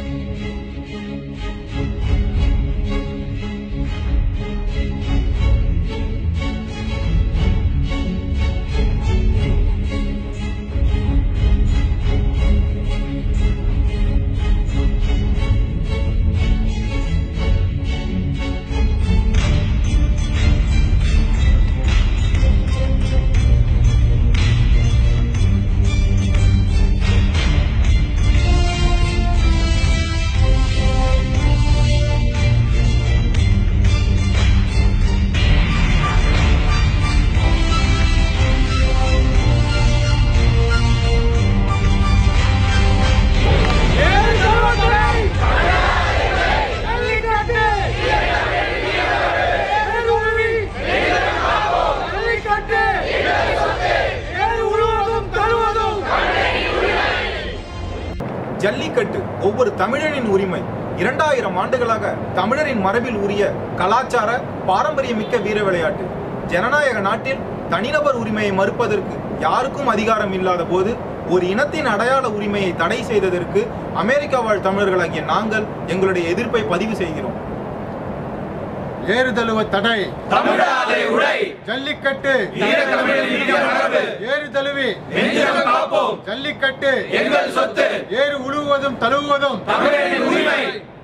ஜல்லிக்கட்டு ஒவ்வொரு தமிழனின் உரிமை இரண்டாயிரம் ஆண்டுகளாக தமிழரின் மரபில் உரிய கலாச்சார பாரம்பரியமிக்க வீர விளையாட்டு ஜனநாயக நாட்டில் தனிநபர் உரிமையை மறுப்பதற்கு யாருக்கும் அதிகாரம் இல்லாத போது ஒரு இனத்தின் அடையாள உரிமையை தடை செய்ததற்கு அமெரிக்கா வாழ் தமிழர்களாகிய நாங்கள் எங்களுடைய எதிர்ப்பை பதிவு செய்கிறோம் ஏறுதழுவ தடை தமிழாதை உடை ஜல்லிக்கட்டு வீரத்தமிழின் இனிய மரபு ஏறுதழுவி நெஞ்சம் காப்போம் ஜல்லிக்கட்டு எங்கள் சொத்து ஏறு உழுவதும் தழுவுவதும் தமிழரின் உரிமை